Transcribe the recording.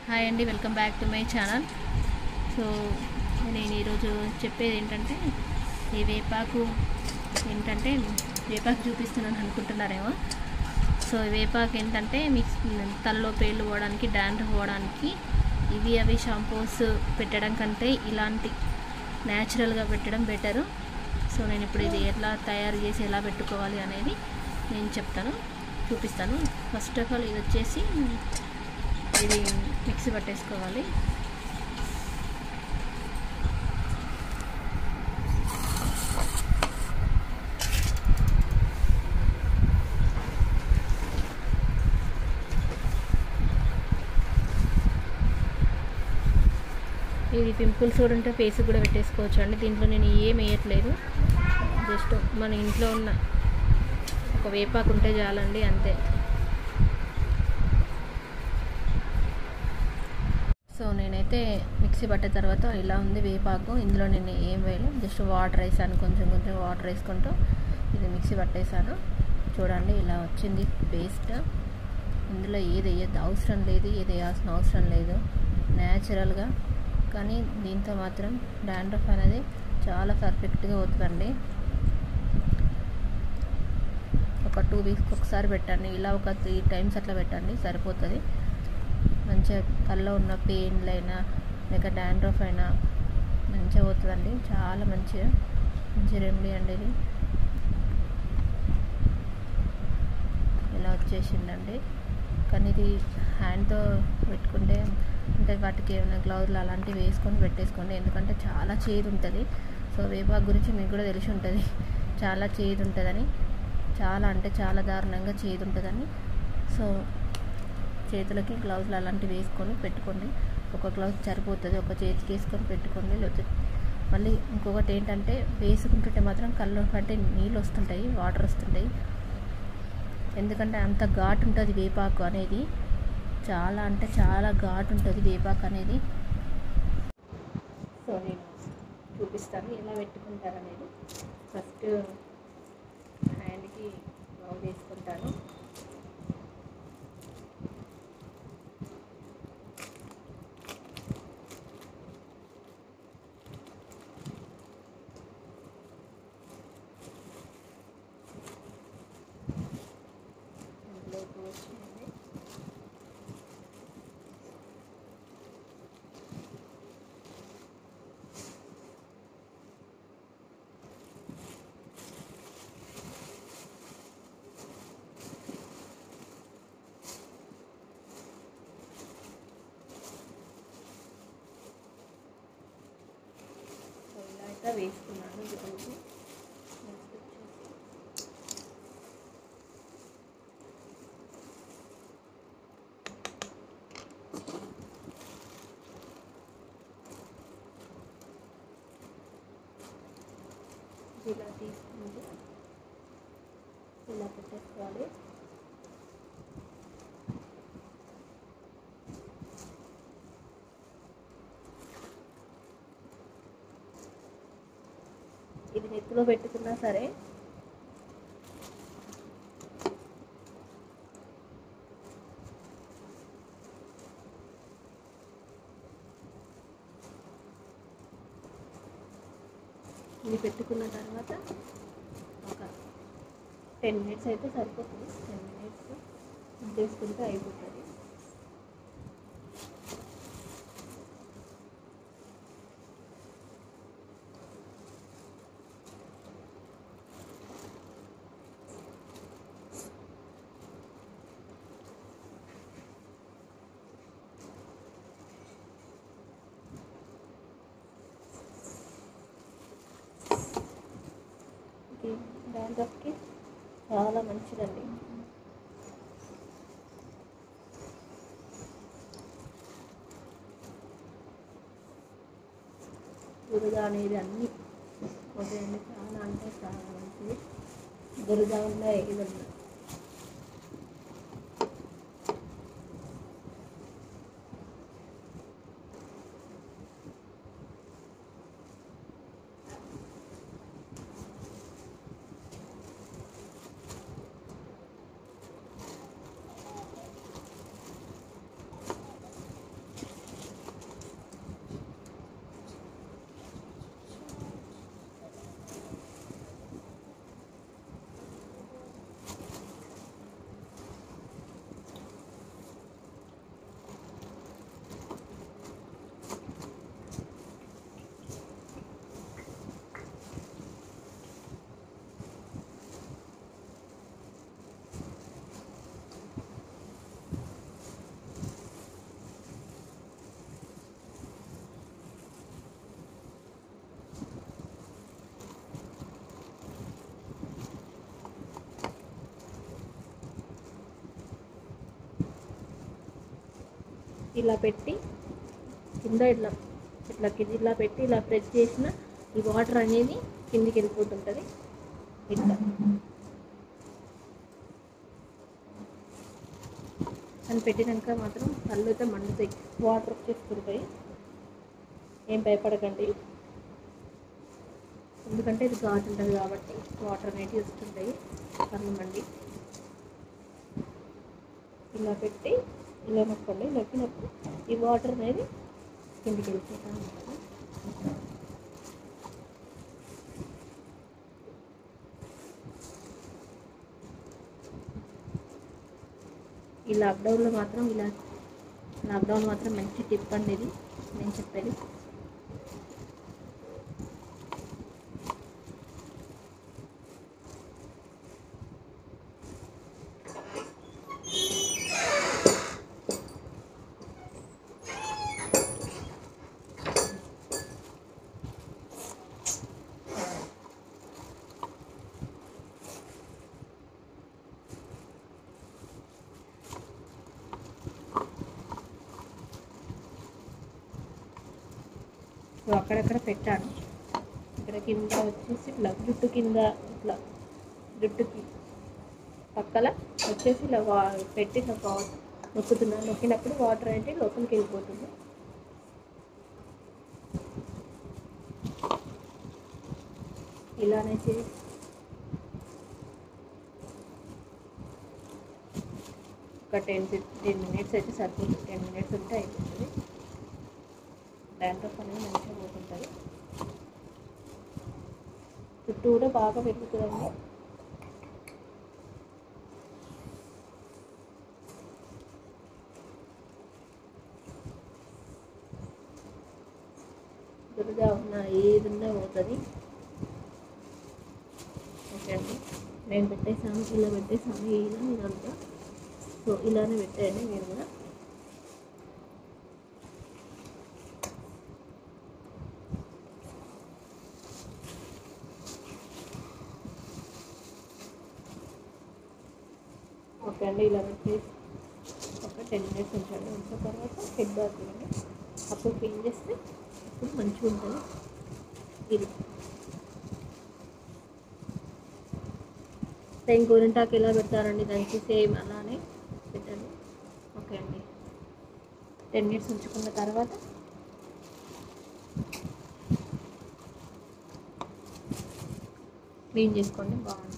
hi అండి welcome back to my channel so నేను ఈరోజు చెప్పేది ఏంటంటే ఈ వేపాకు ఏంటంటే వేపాకు చూపిస్తున్నాను అనుకుంటున్నారేమో సో ఈ వేపాకు ఏంటంటే మిక్స్ తలలో పేర్లు పోవడానికి డాండ్రఫ్ పోవడానికి ఇవి అవి షాంపూస్ పెట్టడం కంటే ఇలాంటి న్యాచురల్గా పెట్టడం బెటరు సో నేను ఇప్పుడు ఇది ఎట్లా తయారు చేసి ఎలా పెట్టుకోవాలి అనేది నేను చెప్తాను చూపిస్తాను ఫస్ట్ ఆఫ్ ఆల్ ఇది వచ్చేసి ఇది మిక్సీ పట్టేసుకోవాలి ఇది పింపుల్స్ కూడా ఉంటే ఫేస్ కూడా పెట్టేసుకోవచ్చు అండి దీంట్లో నేను ఏం వేయట్లేదు జస్ట్ మన ఇంట్లో ఉన్న ఒక వేపాకు ఉంటే చాలండి అంతే సో నేనైతే మిక్సీ పట్టిన తర్వాత ఇలా ఉంది వేపాకు ఇందులో నేను ఏం వేయలేదు జస్ట్ వాటర్ వేసాను కొంచెం కొంచెం వాటర్ వేసుకుంటూ ఇది మిక్సీ పట్టేసాను చూడండి ఇలా వచ్చింది పేస్ట్ ఇందులో ఏది వేయద్దు అవసరం లేదు ఏది వేయాల్సిన అవసరం లేదు న్యాచురల్గా కానీ దీంతో మాత్రం డాండ్రఫ్ అనేది చాలా పర్ఫెక్ట్గా అవుతుందండి ఒక టూ వీక్స్కి ఒకసారి పెట్టండి ఇలా ఒక త్రీ టైమ్స్ అట్లా పెట్టండి సరిపోతుంది మంచిగా కళ్ళలో ఉన్న పెయిన్లైనా లేక డాండ్రఫ్ అయినా మంచిగా అవుతుందండి చాలా మంచిగా మంచి రెమెడీ అండి ఇది ఇలా వచ్చేసిందండి కానీ ఇది హ్యాండ్తో పెట్టుకుంటే అంటే వాటికి ఏమైనా గ్లౌజులు అలాంటివి వేసుకొని పెట్టేసుకోండి ఎందుకంటే చాలా చేదు ఉంటుంది సో వేపాకు గురించి మీకు కూడా తెలిసి ఉంటుంది చాలా చేదు ఉంటుందని చాలా అంటే చాలా దారుణంగా చేదు ఉంటుందని సో చేతులకి గ్లౌజులు అలాంటివి వేసుకొని పెట్టుకోండి ఒక గ్లౌజ్ సరిపోతుంది ఒక చేతికి వేసుకొని పెట్టుకోండి లేకపోతే మళ్ళీ ఇంకొకటి ఏంటంటే వేసుకుంటుంటే మాత్రం కళ్ళు కంటే నీళ్ళు వస్తుంటాయి వాటర్ వస్తుంటాయి ఎందుకంటే అంత ఘాటు ఉంటుంది వేపాకు అనేది చాలా అంటే చాలా ఘాటు ఉంటుంది వేపాకు అనేది సో నేను చూపిస్తాను ఎలా పెట్టుకుంటారు అనేది ఫస్ట్ హ్యాండ్కి గ్లౌజ్ వేసుకుంటాను అందులోకి వచ్చింది సో ఇలా అయితే వేసుకున్నాను ఈరోజు నెక్స్ట్ వచ్చేసి ఇలా తీసుకుంటే ఇలా పెట్టేసుకోవాలి ఇది నెత్తిలో పెట్టుకున్నా సరే ఇది పెట్టుకున్న తర్వాత ఒక టెన్ మినిట్స్ అయితే సరిపోతుంది టెన్ మినిట్స్ చేసుకుంటే అయిపోతుంది ఇది డాండ్రఫ్కి చాలా మంచిదండి దురద అనేది అన్నీ పోతాయండి చాలా అంటే చాలా మంచిది దురద ఉన్నా ఏదన్నా ఇలా పెట్టి కింద ఇట్లా ఇట్లా కింద ఇలా పెట్టి ఇలా ప్రెస్ చేసిన ఈ వాటర్ అనేది కిందికి వెళ్ళిపోతుంటుంది ఇట్లా అని పెట్టినాక మాత్రం కళ్ళు అయితే మండుతాయి వాటర్ వచ్చేస్తుంటాయి ఏం భయపడకండి ఎందుకంటే ఇది ఘాటు ఉంటుంది కాబట్టి వాటర్ అనేవి వస్తుంటాయి కళ్ళు మండి ఇలా పెట్టి ఇలా నొక్కండి నొక్కినప్పుడు ఈ వాటర్ అనేది కిందికి వెళ్ళిపోతూ ఉంటుంది ఈ లాక్డౌన్లో మాత్రం ఇలా లాక్డౌన్ మాత్రం మంచి టిప్ అండి ఇది నేను చెప్పేది సో అక్కడక్కడ పెట్టాను ఇక్కడ కింద వచ్చేసి ఇట్లా జుట్టు కింద ఇట్లా జుట్టుకి పక్కల వచ్చేసి ఇలా వా పెట్టి ఇట్లా వా- నొక్కుతున్నాను నొక్కినప్పుడు వాటర్ అనేది లోపలికి వెళ్ళిపోతుంది ఇలానే చేసి ఒక టెన్ ఫిఫ్టీన్ మినిట్స్ అయితే సరిపోతుంది టెన్ మినిట్స్ ఉంటే అయిపోతుంది దాంట్లో అనేది మంచిగా పోతుంటుంది చుట్టూ కూడా బాగా పెరుగుతుందండి దురద ఉన్న ఏది ఉన్నా పోతుంది ఓకే అండి నేను పెట్టేసాను ఇలా పెట్టేసాను ఇలా ఇదంతా సో ఇలానే పెట్టేయండి మీరు కూడా ఓకే అండి ఇలా పెట్టేసి ఒక టెన్ మినిట్స్ ఉంచండి ఉంచిన తర్వాత హెడ్ బాత్ చేయండి అప్పుడు క్లీన్ చేస్తే అప్పుడు మంచిగా ఉంటుంది ఇది సేమ్ గోరింటాకు ఎలా పెడతారండి దానికి సేమ్ అలానే పెట్టండి ఓకే అండి టెన్ మినిట్స్ ఉంచుకున్న తర్వాత క్లీన్ చేసుకోండి బాగుంటుంది